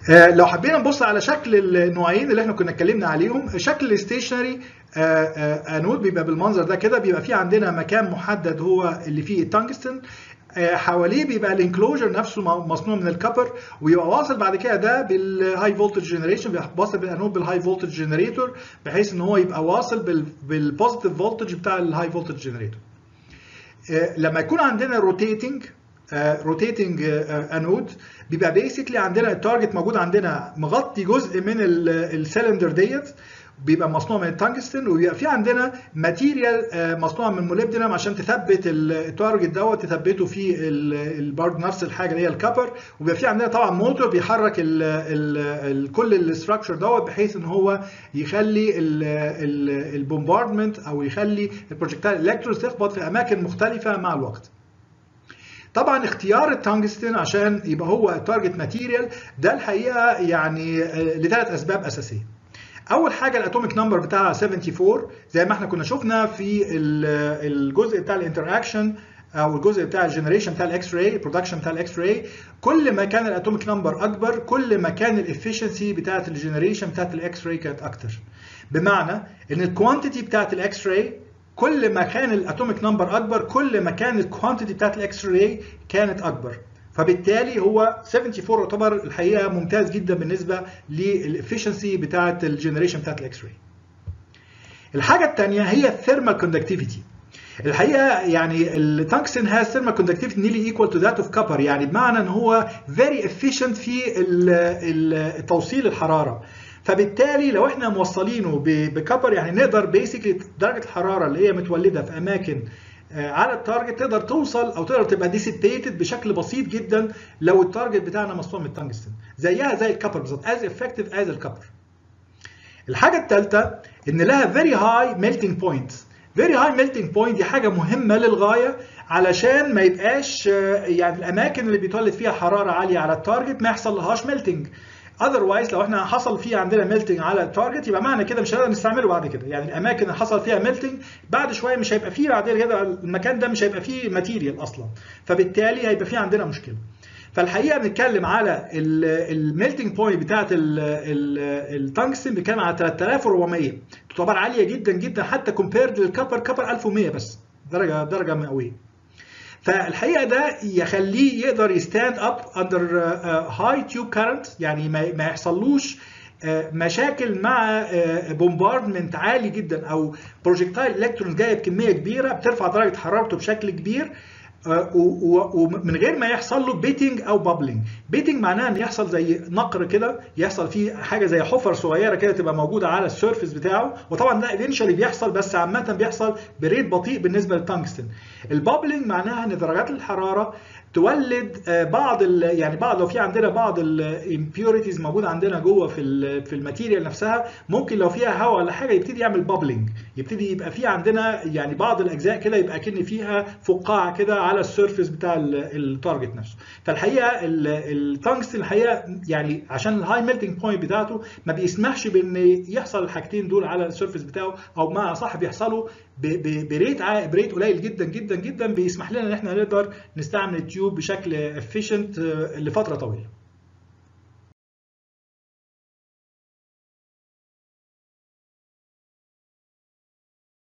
آه، لو حبينا نبص على شكل النوعين اللي احنا كنا اتكلمنا عليهم شكل الستيشنري انود بيبقى بالمنظر ده كده بيبقى فيه عندنا مكان محدد هو اللي فيه التنجستن آه، حواليه بيبقى الانكلوجر نفسه م- مصنوع من الكبر ويبقى واصل بعد كده ده بالهاي فولتج جنريشن بيبقى واصل بالانود بالهاي فولتج جنريتور بحيث ان هو يبقى واصل بالبوزيتيف فولتج بتاع الهاي فولتج جنريتور آه، لما يكون عندنا روتيتنج روتيتنج انود بيبقى بيسكلي عندنا التارجت موجود عندنا مغطي جزء من السلندر ديت بيبقى مصنوع من التنجستن وبيبقى في عندنا ماتيريال مصنوع من موليبدينم عشان تثبت التارجت دوت تثبته في برضه نفس الحاجه اللي هي الكبر وبيبقى في عندنا طبعا موتور بيحرك ال ال ال كل الاستراكشر دوت بحيث ان هو يخلي البومباردمنت او يخلي البروجكتايل الكترونز تخبط في اماكن مختلفه مع الوقت. طبعا اختيار التنجستن عشان يبقى هو التارجت ماتيريال ده الحقيقه يعني لثلاث اسباب اساسيه. اول حاجه الاتوميك نمبر بتاعها 74 زي ما احنا كنا شفنا في الجزء بتاع الانتراكشن او الجزء بتاع الجنريشن بتاع الاكس راي البرودكشن بتاع الاكس راي كل ما كان الاتوميك نمبر اكبر كل ما كان الافشنسي بتاعت الجنريشن بتاعت الاكس راي كانت اكتر بمعنى ان الكوانتيتي بتاعت الاكس راي كل ما كان الاتوميك نمبر اكبر كل ما كان الكوانتيتي بتاعت الاكس راي كانت اكبر فبالتالي هو 74 يعتبر الحقيقه ممتاز جدا بالنسبه للافشنسي بتاعه الجنريشن بتاعه الاكس راي. الحاجه الثانيه هي الثيرمال كوندكتيفيتي. الحقيقه يعني التنكسن هاز ثيرمال كوندكتيفيتي نيلي ايكوال تو ذات اوف كبر يعني بمعنى ان هو فيري افيشنت في توصيل الحراره. فبالتالي لو احنا موصلينه بكبر يعني نقدر بيسكلي درجه الحراره اللي هي متولده في اماكن على التارجت تقدر توصل او تقدر تبقى ديسيبيتد بشكل بسيط جدا لو التارجت بتاعنا مصنوع من التنجستن زيها زي الكبر بالظبط از افكتيف از الكبر الحاجه الثالثه ان لها فيري هاي ميلتنج بوينت فيري هاي ميلتنج بوينت دي حاجه مهمه للغايه علشان ما يبقاش يعني الاماكن اللي بيتولد فيها حراره عاليه على التارجت ما يحصل لهاش ميلتنج اذروايز لو احنا حصل فيه عندنا ميلتنج على التارجت يبقى معنى كده مش هنقدر نستعمله بعد كده يعني الاماكن اللي حصل فيها ميلتنج بعد شويه مش هيبقى فيه بعد كده المكان ده مش هيبقى فيه ماتيريال اصلا فبالتالي هيبقى فيه عندنا مشكله فالحقيقه بنتكلم على الميلتنج بوينت بتاعت التنجستن بنتكلم على 3400 تعتبر عاليه جدا جدا حتى كومبيرد للكبر كبر 1100 بس درجه درجه مئويه فالحقيقه ده يخليه يقدر يستاند اب اندر هاي تيوب كارنت يعني ما يحصلوش مشاكل مع بومباردمنت عالي جدا او بروجكتايل الكترون جايه بكميه كبيره بترفع درجه حرارته بشكل كبير ومن غير ما يحصل له بيتنج او بابلنج بيتنج معناها ان يحصل زي نقر كده يحصل فيه حاجه زي حفر صغيره كده تبقى موجوده على السيرفيس بتاعه وطبعا ده ايفينشالي بيحصل بس عامه بيحصل بريت بطيء بالنسبه للتنجستن البابلنج معناها ان درجات الحراره تولد بعض يعني بعض لو في عندنا بعض الامبيوريتيز موجوده عندنا جوه في في الماتيريال نفسها ممكن لو فيها هواء ولا حاجه يبتدي يعمل بابلنج يبتدي يبقى في عندنا يعني بعض الاجزاء كده يبقى كأن فيها فقاعه كده على السيرفيس بتاع التارجت نفسه فالحقيقه التنجستن الحقيقه يعني عشان الهاي ميلتنج بوينت بتاعته ما بيسمحش بان يحصل الحاجتين دول على السيرفيس بتاعه او مع صح بيحصلوا بريت بريت قليل جدا جدا جدا بيسمح لنا ان احنا نقدر نستعمل التيوب بشكل افيشنت لفتره طويله